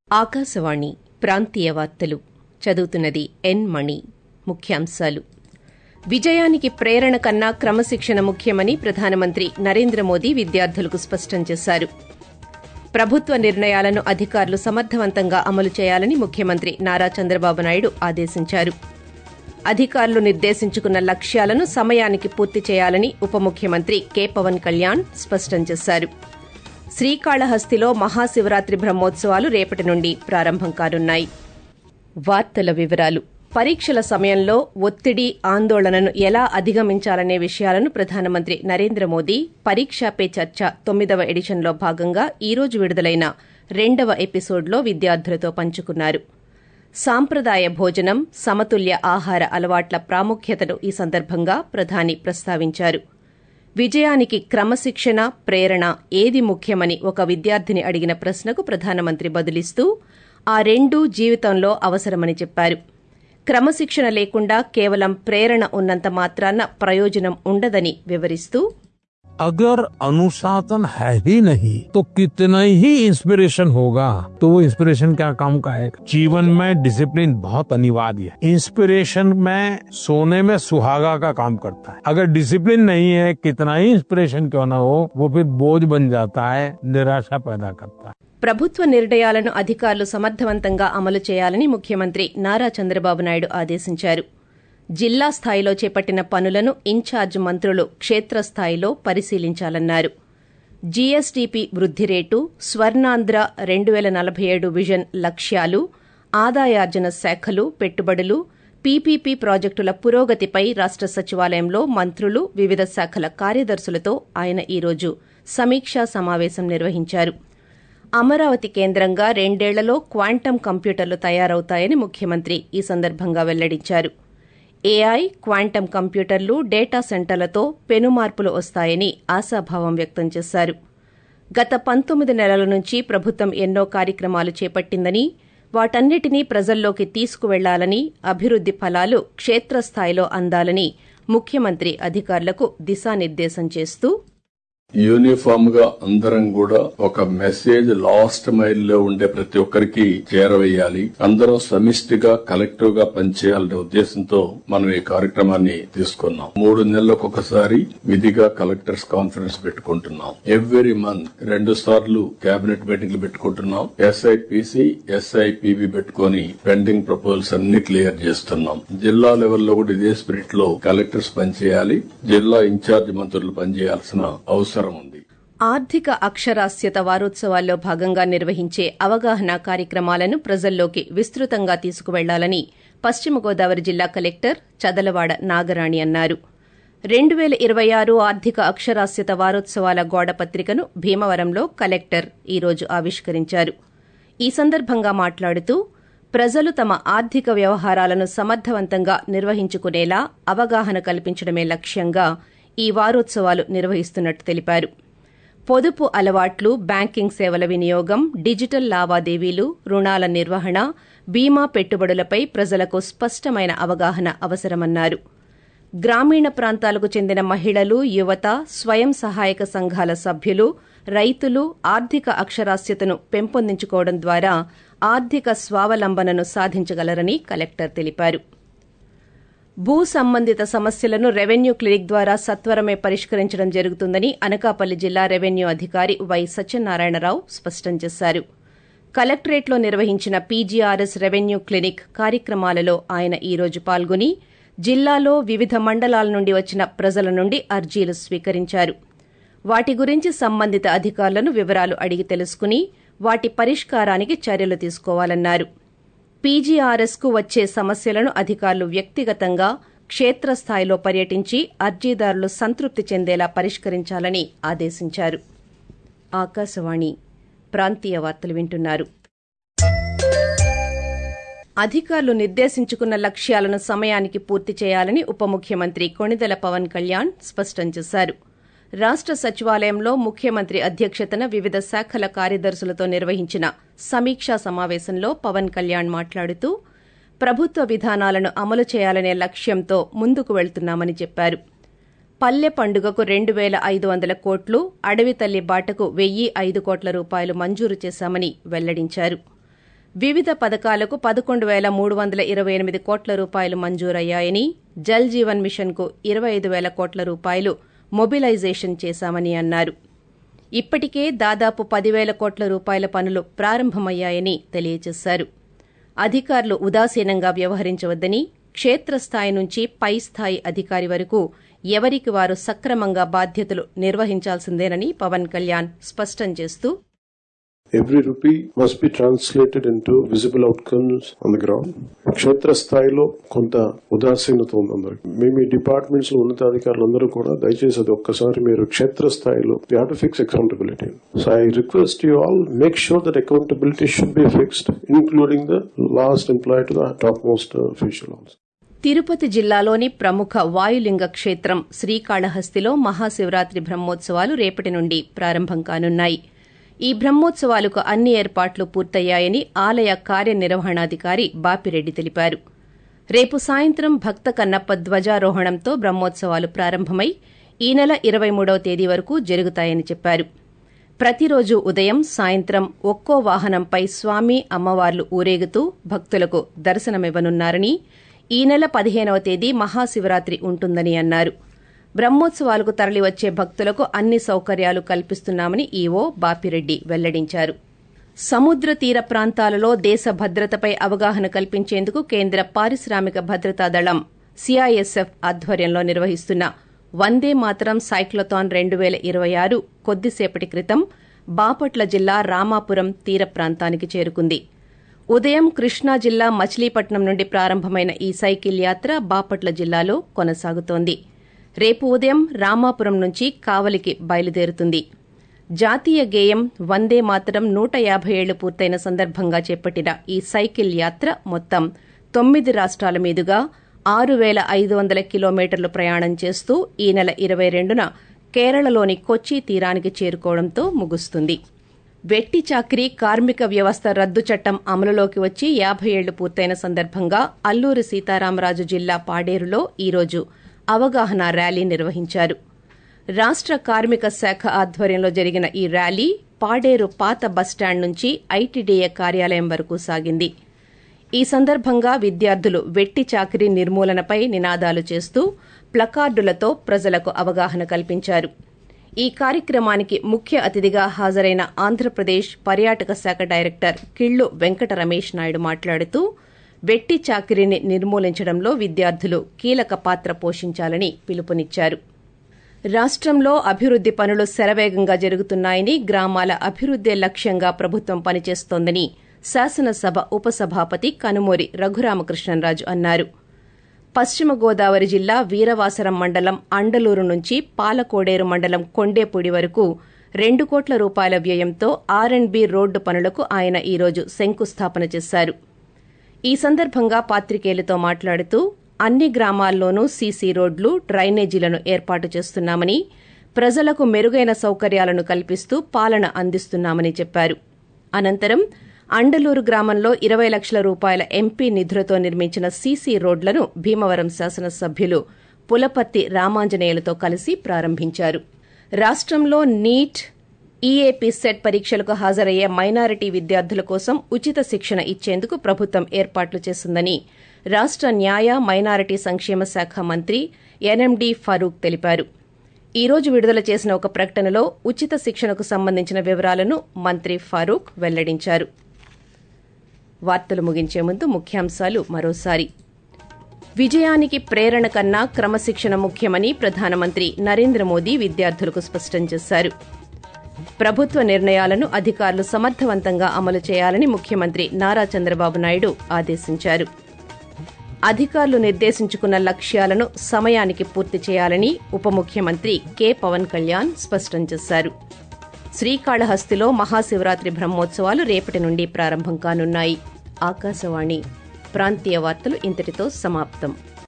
ఆకాశవాణి ప్రాంతీయ వార్తలు చదువుతున్నది ఎన్ మణి ముఖ్యాంశాలు విజయానికి ప్రేరణ కన్నా క్రమశిక్షణ ముఖ్యమని ప్రధానమంత్రి నరేంద్ర మోదీ విద్యార్థులకు స్పష్టం చేశారు ప్రభుత్వ నిర్ణయాలను అధికారులు సమర్థవంతంగా అమలు చేయాలని ముఖ్యమంత్రి నారా చంద్రబాబు నాయుడు ఆదేశించారు అధికారులు నిర్దేశించుకున్న లక్ష్యాలను సమయానికి పూర్తి చేయాలని ఉప ముఖ్యమంత్రి కె పవన్ కళ్యాణ్ స్పష్టం చేశారు శ్రీకాళహస్తిలో మహాశివరాత్రి బ్రహ్మోత్సవాలు రేపటి నుండి ప్రారంభం కానున్నాయి వార్తల వివరాలు పరీక్షల సమయంలో ఒత్తిడి ఆందోళనను ఎలా అధిగమించాలనే విషయాలను ప్రధానమంత్రి నరేంద్ర మోదీ పరీక్షా పే చర్చ తొమ్మిదవ ఎడిషన్లో భాగంగా ఈ రోజు విడుదలైన రెండవ ఎపిసోడ్లో విద్యార్థులతో పంచుకున్నారు సాంప్రదాయ భోజనం సమతుల్య ఆహార అలవాట్ల ప్రాముఖ్యతను ఈ సందర్భంగా ప్రధాని ప్రస్తావించారు విజయానికి క్రమశిక్షణ ప్రేరణ ఏది ముఖ్యమని ఒక విద్యార్థిని అడిగిన ప్రశ్నకు ప్రధానమంత్రి బదులిస్తూ ఆ రెండూ జీవితంలో అవసరమని చెప్పారు క్రమశిక్షణ లేకుండా కేవలం ప్రేరణ ఉన్నంత మాత్రాన ప్రయోజనం ఉండదని వివరిస్తూ अगर अनुशासन है ही नहीं तो कितना ही इंस्पिरेशन होगा तो वो इंस्पिरेशन क्या काम का है जीवन में डिसिप्लिन बहुत अनिवार्य है इंस्पिरेशन में सोने में सुहागा का काम करता है अगर डिसिप्लिन नहीं है कितना ही इंस्पिरेशन क्यों ना हो वो फिर बोझ बन जाता है निराशा पैदा करता है ప్రభుత్వ నిర్ణయాలను అధికారులు సమర్థవంతంగా అమలు చేయాలని ముఖ్యమంత్రి నారా చంద్రబాబు నాయుడు ఆదేశించారు జిల్లా స్థాయిలో చేపట్టిన పనులను ఇన్ఛార్జ్ మంత్రులు క్షేత్రస్థాయిలో పరిశీలించాలన్నారు జీఎస్డీపీ వృద్ది రేటు స్వర్ణాంధ్ర రెండు వేల నలభై ఏడు విజన్ లక్ష్యాలు ఆదాయార్జన శాఖలు పెట్టుబడులు పీపీపీ ప్రాజెక్టుల పురోగతిపై రాష్ట సచివాలయంలో మంత్రులు వివిధ శాఖల కార్యదర్శులతో ఆయన ఈరోజు సమీక్షా సమావేశం నిర్వహించారు అమరావతి కేంద్రంగా రెండేళ్లలో క్వాంటమ్ కంప్యూటర్లు తయారవుతాయని ముఖ్యమంత్రి ఈ సందర్భంగా వెల్లడించారు ఏఐ క్వాంటమ్ కంప్యూటర్లు డేటా సెంటర్లతో పెనుమార్పులు వస్తాయని ఆశాభావం వ్యక్తం చేశారు గత పంతొమ్మిది నెలల నుంచి ప్రభుత్వం ఎన్నో కార్యక్రమాలు చేపట్టిందని వాటన్నిటినీ ప్రజల్లోకి తీసుకువెళ్లాలని అభివృద్ది ఫలాలు క్షేత్రస్థాయిలో అందాలని ముఖ్యమంత్రి అధికారులకు దిశానిర్దేశం చేస్తూ యూనిఫామ్ గా అందరం కూడా ఒక మెసేజ్ లాస్ట్ మైల్ లో ఉండే ప్రతి ఒక్కరికి చేరవేయాలి అందరం సమిష్టిగా కలెక్టివ్ గా పనిచేయాలనే ఉద్దేశంతో మనం ఈ కార్యక్రమాన్ని తీసుకున్నాం మూడు నెలలకు ఒకసారి విధిగా కలెక్టర్స్ కాన్ఫరెన్స్ పెట్టుకుంటున్నాం ఎవ్రీ మంత్ రెండు సార్లు కేబినెట్ మీటింగ్లు పెట్టుకుంటున్నాం ఎస్ఐపిసి ఎస్ఐపిబి పెట్టుకుని పెండింగ్ ప్రపోజల్స్ అన్ని క్లియర్ చేస్తున్నాం జిల్లా లెవెల్లో కూడా ఇదే స్పిరిట్ లో కలెక్టర్స్ పనిచేయాలి జిల్లా ఇన్ఛార్జ్ మంత్రులు పనిచేయాల్సిన అవసరం ఉంది ఆర్థిక అక్షరాస్యత వారోత్సవాల్లో భాగంగా నిర్వహించే అవగాహన కార్యక్రమాలను ప్రజల్లోకి విస్తృతంగా తీసుకువెళ్లాలని పశ్చిమ గోదావరి జిల్లా కలెక్టర్ చదలవాడ నాగరాణి అన్నారు రెండు వేల ఇరవై ఆరు ఆర్థిక అక్షరాస్యత వారోత్సవాల గోడపత్రికను భీమవరంలో కలెక్టర్ ఈరోజు ఆవిష్కరించారు ఈ సందర్భంగా మాట్లాడుతూ ప్రజలు తమ ఆర్థిక వ్యవహారాలను సమర్థవంతంగా నిర్వహించుకునేలా అవగాహన కల్పించడమే లక్ష్యంగా ఈ వారోత్సవాలు నిర్వహిస్తున్నట్టు తెలిపారు పొదుపు అలవాట్లు బ్యాంకింగ్ సేవల వినియోగం డిజిటల్ లావాదేవీలు రుణాల నిర్వహణ బీమా పెట్టుబడులపై ప్రజలకు స్పష్టమైన అవగాహన అవసరమన్నారు గ్రామీణ ప్రాంతాలకు చెందిన మహిళలు యువత స్వయం సహాయక సంఘాల సభ్యులు రైతులు ఆర్థిక అక్షరాస్యతను పెంపొందించుకోవడం ద్వారా ఆర్థిక స్వావలంబనను సాధించగలరని కలెక్టర్ తెలిపారు భూ సంబంధిత సమస్యలను రెవెన్యూ క్లినిక్ ద్వారా సత్వరమే పరిష్కరించడం జరుగుతుందని అనకాపల్లి జిల్లా రెవెన్యూ అధికారి వై సత్యనారాయణరావు స్పష్టం చేశారు కలెక్టరేట్లో నిర్వహించిన పీజీఆర్ఎస్ రెవెన్యూ క్లినిక్ కార్యక్రమాలలో ఆయన ఈ రోజు పాల్గొని జిల్లాలో వివిధ మండలాల నుండి వచ్చిన ప్రజల నుండి అర్జీలు స్వీకరించారు వాటి గురించి సంబంధిత అధికారులను వివరాలు అడిగి తెలుసుకుని వాటి పరిష్కారానికి చర్యలు తీసుకోవాలన్నారు పీజీఆర్ఎస్ కు వచ్చే సమస్యలను అధికారులు వ్యక్తిగతంగా క్షేత్రస్థాయిలో పర్యటించి అర్జీదారులు సంతృప్తి చెందేలా పరిష్కరించాలని ఆదేశించారు ఆకాశవాణి ప్రాంతీయ వార్తలు వింటున్నారు అధికారులు నిర్దేశించుకున్న లక్ష్యాలను సమయానికి పూర్తి చేయాలని ఉప ముఖ్యమంత్రి కొణిదెల పవన్ కళ్యాణ్ స్పష్టం చేశారు రాష్ట సచివాలయంలో ముఖ్యమంత్రి అధ్యక్షతన వివిధ శాఖల కార్యదర్శులతో నిర్వహించిన సమీక్షా సమావేశంలో పవన్ కళ్యాణ్ మాట్లాడుతూ ప్రభుత్వ విధానాలను అమలు చేయాలనే లక్ష్యంతో ముందుకు వెళ్తున్నామని చెప్పారు పల్లె పండుగకు రెండు పేల ఐదు వందల కోట్లు అడవి తల్లి బాటకు వెయ్యి ఐదు కోట్ల రూపాయలు మంజూరు చేశామని వెల్లడించారు వివిధ పథకాలకు పదకొండు పేల మూడు వందల ఇరవై ఎనిమిది కోట్ల రూపాయలు మంజూరయ్యాయని జల్ జీవన్ మిషన్ కు ఇరవై ఐదు పేల కోట్ల రూపాయలు మొబిలైజేషన్ చేశామని అన్నారు ఇప్పటికే దాదాపు పదివేల కోట్ల రూపాయల పనులు ప్రారంభమయ్యాయని తెలియజేశారు అధికారులు ఉదాసీనంగా వ్యవహరించవద్దని క్షేత్రస్థాయి నుంచి పై స్థాయి అధికారి వరకు ఎవరికి వారు సక్రమంగా బాధ్యతలు నిర్వహించాల్సిందేనని పవన్ కళ్యాణ్ స్పష్టం చేస్తూ Every rupee must be translated into visible outcomes on the ground. క్షేత్ర స్థాయిలో కొంత ఉదాసీనత ఉంది అందరికి మేము ఈ డిపార్ట్మెంట్స్ లో ఉన్నతాధికారులందరూ కూడా దయచేసి అది ఒక్కసారి మీరు క్షేత్ర స్థాయిలో we have to fix accountability so I request you all make sure that accountability should be fixed including the last employee to the top most official also Tirupati జిల్లాలోని ప్రముఖ వాయులింగ క్షేత్రం శ్రీకాళహస్తిలో మహాశివరాత్రి బ్రహ్మోత్సవాలు రేపటి నుండి ప్రారంభం కానున్నాయి ఈ బ్రహ్మోత్సవాలకు అన్ని ఏర్పాట్లు పూర్తయ్యాయని ఆలయ కార్యనిర్వహణాధికారి బాపిరెడ్డి తెలిపారు రేపు సాయంత్రం భక్త కన్నప్ప ధ్వజారోహణంతో బ్రహ్మోత్సవాలు ప్రారంభమై ఈ నెల ఇరవై మూడవ తేదీ వరకు జరుగుతాయని చెప్పారు ప్రతిరోజు ఉదయం సాయంత్రం ఒక్కో వాహనంపై స్వామి అమ్మవార్లు ఊరేగుతూ భక్తులకు దర్శనమివ్వనున్నారని ఈ నెల పదిహేనవ తేదీ మహాశివరాత్రి ఉంటుందని అన్నారు బ్రహ్మోత్సవాలకు తరలివచ్చే భక్తులకు అన్ని సౌకర్యాలు కల్పిస్తున్నామని ఈవో బాపిరెడ్డి వెల్లడించారు సముద్ర తీర ప్రాంతాలలో దేశ భద్రతపై అవగాహన కల్పించేందుకు కేంద్ర పారిశ్రామిక భద్రతా దళం సిఐఎస్ఎఫ్ ఆధ్వర్యంలో నిర్వహిస్తున్న వందే మాతరం సైక్లథాన్ రెండు పేల ఇరవై ఆరు కొద్దిసేపటి క్రితం బాపట్ల జిల్లా రామాపురం తీర ప్రాంతానికి చేరుకుంది ఉదయం కృష్ణా జిల్లా మచిలీపట్నం నుండి ప్రారంభమైన ఈ సైకిల్ యాత్ర బాపట్ల జిల్లాలో కొనసాగుతోంది రేపు ఉదయం రామాపురం నుంచి కావలికి బయలుదేరుతుంది జాతీయ గేయం వందే మాతరం నూట యాభై ఏళ్లు పూర్తయిన సందర్భంగా చేపట్టిన ఈ సైకిల్ యాత్ర మొత్తం తొమ్మిది రాష్ట్రాల మీదుగా ఆరు పేల ఐదు వందల కిలోమీటర్లు ప్రయాణం చేస్తూ ఈ నెల ఇరవై రెండున కేరళలోని కొచ్చి తీరానికి చేరుకోవడంతో ముగుస్తుంది వెట్టి చాకిరీ కార్మిక వ్యవస్థ రద్దు చట్టం అమలులోకి వచ్చి యాభై ఏళ్లు పూర్తయిన సందర్భంగా అల్లూరి సీతారామరాజు జిల్లా పాడేరులో ఈరోజు అవగాహన ర్యాలీ నిర్వహించారు రాష్ట కార్మిక శాఖ ఆధ్వర్యంలో జరిగిన ఈ ర్యాలీ పాడేరు పాత బస్టాండ్ నుంచి ఐటీడీఏ కార్యాలయం వరకు సాగింది ఈ సందర్భంగా విద్యార్థులు వెట్టి చాకిరీ నిర్మూలనపై నినాదాలు చేస్తూ ప్లకార్డులతో ప్రజలకు అవగాహన కల్పించారు ఈ కార్యక్రమానికి ముఖ్య అతిథిగా హాజరైన ఆంధ్రప్రదేశ్ పర్యాటక శాఖ డైరెక్టర్ కిళ్లు వెంకట రమేష్ నాయుడు మాట్లాడుతూ వెట్టి చాకిరీని నిర్మూలించడంలో విద్యార్థులు కీలక పాత్ర పోషించాలని పిలుపునిచ్చారు రాష్టంలో అభివృద్ది పనులు శరవేగంగా జరుగుతున్నాయని గ్రామాల అభివృద్దే లక్ష్యంగా ప్రభుత్వం పనిచేస్తోందని శాసనసభ ఉపసభాపతి కనుమూరి రఘురామకృష్ణంరాజు అన్నారు పశ్చిమ గోదావరి జిల్లా వీరవాసరం మండలం అండలూరు నుంచి పాలకోడేరు మండలం కొండేపూడి వరకు రెండు కోట్ల రూపాయల వ్యయంతో ఆర్ అండ్ బి రోడ్డు పనులకు ఆయన ఈరోజు శంకుస్థాపన చేశారు ఈ సందర్భంగా పాత్రికేయులతో మాట్లాడుతూ అన్ని గ్రామాల్లోనూ సీసీ రోడ్లు డ్రైనేజీలను ఏర్పాటు చేస్తున్నామని ప్రజలకు మెరుగైన సౌకర్యాలను కల్పిస్తూ పాలన అందిస్తున్నామని చెప్పారు అనంతరం అండలూరు గ్రామంలో ఇరవై లక్షల రూపాయల ఎంపీ నిధులతో నిర్మించిన సీసీ రోడ్లను భీమవరం శాసనసభ్యులు పులపర్తి రామాంజనేయులతో కలిసి ప్రారంభించారు రాష్టంలో నీట్ ఈఏపీ సెట్ పరీక్షలకు హాజరయ్యే మైనారిటీ విద్యార్థుల కోసం ఉచిత శిక్షణ ఇచ్చేందుకు ప్రభుత్వం ఏర్పాట్లు చేసిందని రాష్ట న్యాయ మైనారిటీ సంక్షేమ శాఖ మంత్రి ఎన్ఎండి ఫరూక్ తెలిపారు ఈ రోజు విడుదల చేసిన ఒక ప్రకటనలో ఉచిత శిక్షణకు సంబంధించిన వివరాలను మంత్రి ఫరూక్ వెల్లడించారు వార్తలు ముగించే ముందు ముఖ్యాంశాలు మరోసారి విజయానికి ప్రేరణ కన్నా క్రమశిక్షణ ముఖ్యమని ప్రధానమంత్రి నరేంద్ర మోదీ విద్యార్థులకు స్పష్టం చేశారు ప్రభుత్వ నిర్ణయాలను అధికారులు సమర్థవంతంగా అమలు చేయాలని ముఖ్యమంత్రి నారా చంద్రబాబు నాయుడు ఆదేశించారు అధికారులు నిర్దేశించుకున్న లక్ష్యాలను సమయానికి పూర్తి చేయాలని ఉప ముఖ్యమంత్రి కె పవన్ కళ్యాణ్ స్పష్టం చేశారు శ్రీకాళహస్తిలో మహాశివరాత్రి బ్రహ్మోత్సవాలు రేపటి నుండి ప్రారంభం కానున్నాయి ఆకాశవాణి ప్రాంతీయ వార్తలు ఇంతటితో సమాప్తం